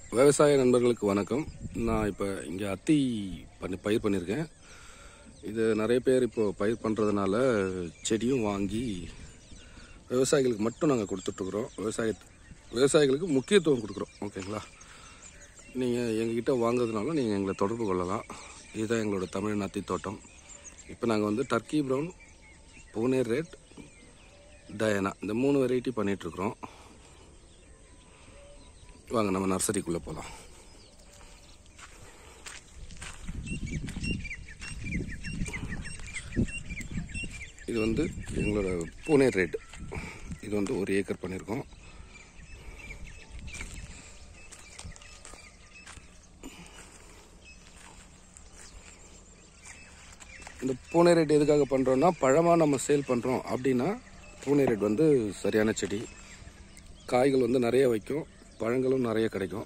விவசாய நண்பர்களுக்கு வணக்கம் நான் இப்போ இங்கே அத்தி பண்ணி பயிர் பண்ணியிருக்கேன் இது நிறைய பேர் இப்போ பயிர் பண்ணுறதுனால செடியும் வாங்கி விவசாயிகளுக்கு மட்டும் நாங்கள் கொடுத்துட்ருக்குறோம் விவசாய விவசாயிகளுக்கு முக்கியத்துவம் கொடுக்குறோம் ஓகேங்களா நீங்கள் எங்ககிட்ட வாங்குறதுனால நீங்கள் எங்களை தொடர்பு கொள்ளலாம் இதுதான் எங்களோட தமிழ் நத்தி தோட்டம் இப்போ நாங்கள் வந்து turkey brown Pune red Diana இந்த மூணு வெரைட்டி பண்ணிகிட்ருக்குறோம் வாங்க நம்ம நர்சரிக்குள்ளே போகலாம் இது வந்து எங்களோட பூனே ரெட் இது வந்து ஒரு ஏக்கர் பண்ணியிருக்கோம் இந்த பூனே ரெட் எதுக்காக பண்ணுறோன்னா பழமாக நம்ம சேல் பண்ணுறோம் அப்படின்னா பூனே ரெட் வந்து சரியான செடி காய்கள் வந்து நிறைய வைக்கும் பழங்களும் நிறைய கிடைக்கும்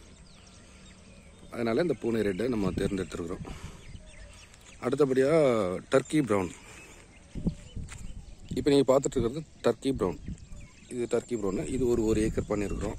அதனால் இந்த பூனை ரெட்டை நம்ம தேர்ந்தெடுத்துருக்குறோம் அடுத்தபடியாக டர்க்கி ப்ரௌன் இப்போ நீங்கள் பார்த்துட்டு இருக்கிறது டர்க்கி ப்ரௌன் இது டர்க்கி ப்ரௌனு இது ஒரு ஒரு ஏக்கர் பண்ணியிருக்கிறோம்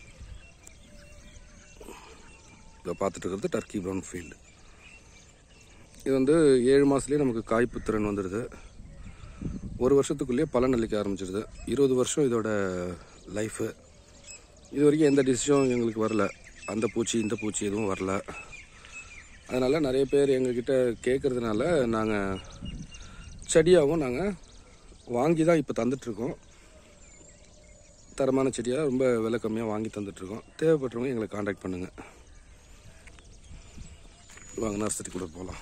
இதை பார்த்துட்டு இருக்கிறது டர்க்கி ப்ரௌன் ஃபீல்டு இது வந்து ஏழு மாதத்துலேயே நமக்கு காய்ப்பு திறன் வந்துடுது ஒரு வருஷத்துக்குள்ளேயே பலன் அளிக்க ஆரம்பிச்சிடுது இருபது வருஷம் இதோட லைஃபு இது வரைக்கும் எந்த டிசிஷனும் எங்களுக்கு வரல அந்த பூச்சி இந்த பூச்சி எதுவும் வரல அதனால் நிறைய பேர் எங்ககிட்ட கேட்குறதுனால நாங்கள் செடியாகவும் நாங்கள் வாங்கி தான் இப்போ தந்துட்டுருக்கோம் தரமான செடியாக ரொம்ப விலை கம்மியாக வாங்கி தந்துட்டுருக்கோம் தேவைப்பட்டவங்க எங்களை காண்டாக்ட் பண்ணுங்கள் வாங்க நர்சரி கூட போகலாம்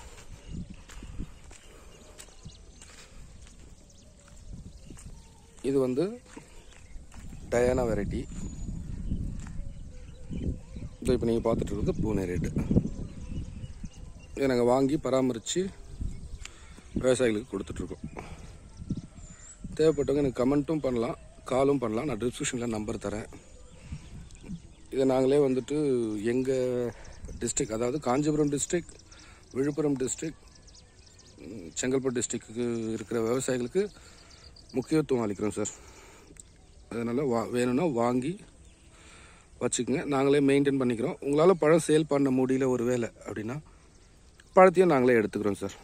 இது வந்து டயானா வெரைட்டி இதோ இப்போ நீங்கள் பார்த்துட்டு இருக்கிறது பூனே ரேட்டு இதை நாங்கள் வாங்கி பராமரித்து விவசாயிகளுக்கு கொடுத்துட்ருக்கோம் தேவைப்பட்டவங்க எனக்கு கமெண்ட்டும் பண்ணலாம் காலும் பண்ணலாம் நான் டிஸ்கிரிப்ஷனில் நம்பர் தரேன் இதை நாங்களே வந்துட்டு எங்கள் டிஸ்ட்ரிக் அதாவது காஞ்சிபுரம் டிஸ்ட்ரிக் விழுப்புரம் டிஸ்ட்ரிக் செங்கல்பட்டு டிஸ்ட்ரிக்ட்டுக்கு இருக்கிற விவசாயிகளுக்கு முக்கியத்துவம் அளிக்கிறோம் சார் அதனால் வா வேணும்னா வாங்கி வச்சுக்கோங்க நாங்களே மெயின்டைன் பண்ணிக்கிறோம் உங்களால் பழம் சேல் பண்ண முடியல ஒரு வேலை அப்படின்னா பழத்தையும் நாங்களே எடுத்துக்கிறோம் சார்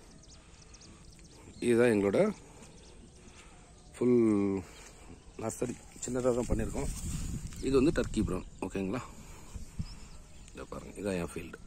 இதுதான் எங்களோட ஃபுல் நர்சரி சின்னதாக தான் பண்ணியிருக்கோம் இது வந்து டர்க்கி ப்ரௌன் ஓகேங்களா இதை பாருங்கள் இதான் என் ஃபீல்டு